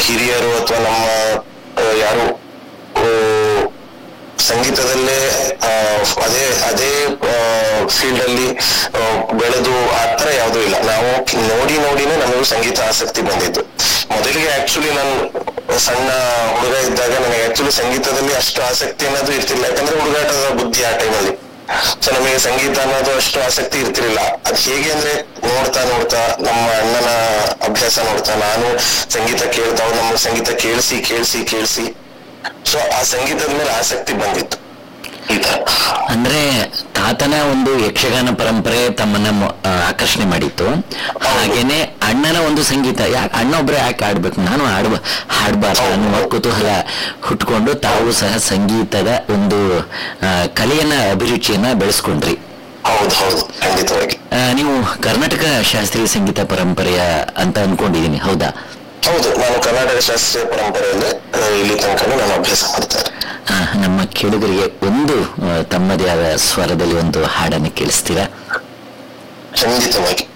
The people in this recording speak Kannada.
ಹಿರಿಯರು ಅಥವಾ ನಮ್ಮ ಆ, ಯಾರು ಆ, ಸಂಗೀತದಲ್ಲೇ ಆ, ಅದೇ ಅದೇ ಫೀಲ್ಡ್ ಅಲ್ಲಿ ಆ, ಬೆಳೆದು ಆತರ ಯಾವ್ದು ಇಲ್ಲ ನಾವು ನೋಡಿ ನೋಡಿನೇ ನಮಗೂ ಸಂಗೀತ ಆಸಕ್ತಿ ಬಂದಿದ್ದು ಮೊದಲಿಗೆ ಆಕ್ಚುಲಿ ನಾನು ಸಣ್ಣ ಹುಡುಗ ಇದ್ದಾಗ ನನಗೆ ಆಕ್ಚುಲಿ ಸಂಗೀತದಲ್ಲಿ ಅಷ್ಟು ಆಸಕ್ತಿ ಅನ್ನೋದು ಇರ್ತಿಲ್ಲ ಯಾಕಂದ್ರೆ ಹುಡುಗಾಟದ ಬುದ್ಧಿ ಆ ಟೈಮಲ್ಲಿ ಸೊ ನಮಗೆ ಸಂಗೀತ ಅನ್ನೋದು ಅಷ್ಟು ಆಸಕ್ತಿ ಇರ್ತಿರ್ಲಿಲ್ಲ ಅದ್ ಹೇಗೆ ಅಂದ್ರೆ ನೋಡ್ತಾ ನೋಡ್ತಾ ನಮ್ಮ ಅಣ್ಣನ ಅಭ್ಯಾಸ ನೋಡ್ತಾ ನಾನು ಸಂಗೀತ ಕೇಳ್ತಾ ಅವ್ರು ನಮ್ಮ ಸಂಗೀತ ಕೇಳಿಸಿ ಕೇಳಿಸಿ ಕೇಳಿಸಿ ಸೊ ಆ ಸಂಗೀತದ ಮೇಲೆ ಆಸಕ್ತಿ ಬಂದಿತ್ತು ಈ ತರ ಅಂದ್ರೆ ತಾತನ ಒಂದು ಯಕ್ಷಗಾನ ಪರಂಪರೆ ತಮ್ಮನ್ನ ಮೊ- ಆ, ಆಕರ್ಷಣೆ ಮಾಡಿತ್ತು ಹಾಗೇನೆ ಅಣ್ಣನ ಒಂದು ಸಂಗೀತ ಯಾಕೆ ಅಣ್ಣ ಒಬ್ರೆ ಯಾಕೆ ಆಡ್ಬೇಕು ನಾನು ಆಡ್ಬ ಹಾಡ್ಬಾರ್ದು ಅನ್ನುವ ಕುತೂಹಲ ಹುಟ್ಕೊಂಡು ತಾವು ಸಹ ಸಂಗೀತದ ಒಂದು ಆ, ಕಲೆಯನ್ನ ಅಭಿರುಚಿಯನ್ನ ಬೆಳೆಸ್ಕೊಂಡ್ರಿ ಹೌದು ಹೌದು ಖಂಡಿತವಾಗಿ ಆ, ನೀವು ಕರ್ನಾಟಕ ಶಾಸ್ತ್ರೀಯ ಸಂಗೀತ ಪರಂಪರೆಯ ಅಂತ ಅನ್ಕೊಂಡಿದೀನಿ ಹೌದಾ ಹೌದು ನಾನು ಕರ್ನಾಟಕ ಶಾಸ್ತ್ರೀಯ ಪರಂಪರೆಯಲ್ಲಿ ಆ, ಇಲ್ಲಿ ತನಕ ನಾನು ಅಭ್ಯಾಸ ಮಾಡ್ತೇನೆ ಆ, ನಮ್ಮ ಕೇಳುಗರಿಗೆ ಒಂದು ಆ, ತಮ್ಮದೇ ಆದ ಸ್ವರದಲ್ಲಿ ಒಂದು ಹಾಡನ್ನು ಕೇಳಿಸ್ತೀರಾ ಖಂಡಿತವಾಗಿ